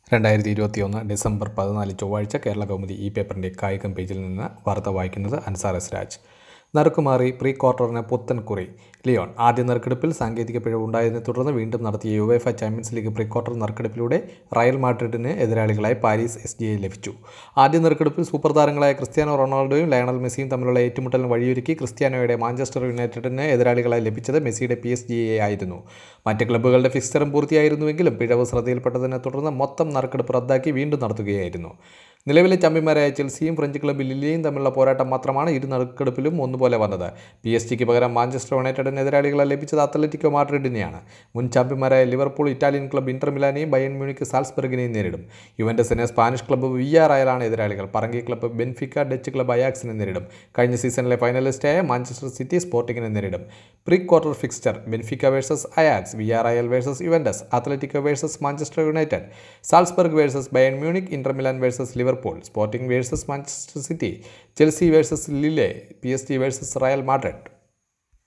രണ്ടായിരത്തി ഇരുപത്തിയൊന്ന് ഡിസംബർ പതിനാല് ചൊവ്വാഴ്ച കേരള കൗമുദി ഈ പേപ്പറിൻ്റെ കായികം പേജിൽ നിന്ന് വാർത്ത വായിക്കുന്നത് അൻസാർ എസ് രാജ് നറുക്കുമാറി പ്രീ ക്വാർട്ടറിന് പുത്തൻ കുറി ലിയോൺ ആദ്യ നറുക്കെടുപ്പിൽ സാങ്കേതിക പിഴവ് ഉണ്ടായതിനെ തുടർന്ന് വീണ്ടും നടത്തിയ UEFA Champions League pre quarter നറുക്കെടുപ്പിലൂടെ റയൽ മാഡ്രിഡിന് എതിരാളികളായി പാരീസ് എസ് ജി ലഭിച്ചു ആദ്യ നറുക്കെടുപ്പിൽ സൂപ്പർ താരങ്ങളായ ക്രിസ്ത്യാനോ റൊണാൾഡോയും ലയണൽ മെസ്സിയും തമ്മിലുള്ള ഏറ്റുമുട്ടലിന് വഴിയൊരുക്കി ക്രിസ്ത്യാനോയുടെ മാഞ്ചസ്റ്റർ യുണൈറ്റഡിന് എതിരാളികളായി ലഭിച്ചത് മെസ്സിയുടെ പി എസ് ജി ആയിരുന്നു മറ്റ് ക്ലബ്ബുകളുടെ ഫിക്സറും പൂർത്തിയായിരുന്നുവെങ്കിലും പിഴവ് ശ്രദ്ധയിൽപ്പെട്ടതിനെ തുടർന്ന് മൊത്തം നറുക്കെടുപ്പ് റദ്ദാക്കി വീണ്ടും നടത്തുകയായിരുന്നു നിലവിലെ ചാമ്പ്യന്മാരായ ചെൽസിയും ഫ്രഞ്ച് ക്ലബ്ബ് ലില്ലിയും തമ്മിലുള്ള പോരാട്ടം മാത്രമാണ് ഇരു നറുക്കെടുപ്പിലും ഒന്നുപോലെ വന്നത് പി എസ് ജിക്ക് പകരം മാഞ്ചസ്റ്റർ യുണൈറ്റഡിന് എതിരാളികളെ ലഭിച്ചത് അത്ലറ്റിക്കോ മാഡ്രിഡിനെയാണ് മുൻ ചാമ്പ്യന്മാരായ ലിവർപൂൾ ഇറ്റാലിയൻ ക്ലബ്ബ് ഇന്റർ മിലാനെയും ബയൺ മ്യൂണിക്ക് സാൽസ്ബർഗിനെയും നേരിടും യുവൻഡസിനെ സ്പാനിഷ് ക്ലബ്ബ് വിയ റയലാണ് എതിരാളികൾ പറങ്കി ക്ലബ്ബ് ബെൻഫിക്ക ഡച്ച് ക്ലബ്ബ് അയാക്സിനെ നേരിടും കഴിഞ്ഞ സീസണിലെ ഫൈനലിസ്റ്റായ മാഞ്ചസ്റ്റർ സിറ്റി സ്പോർട്ടിങ്ങിനെ നേരിടും pre quarter fixture Benfica versus Ajax Villarreal versus Juventus Atletico versus Manchester United Salzburg versus Bayern Munich Inter Milan versus Liverpool Sporting versus Manchester City Chelsea versus Lille P S T versus Real Madrid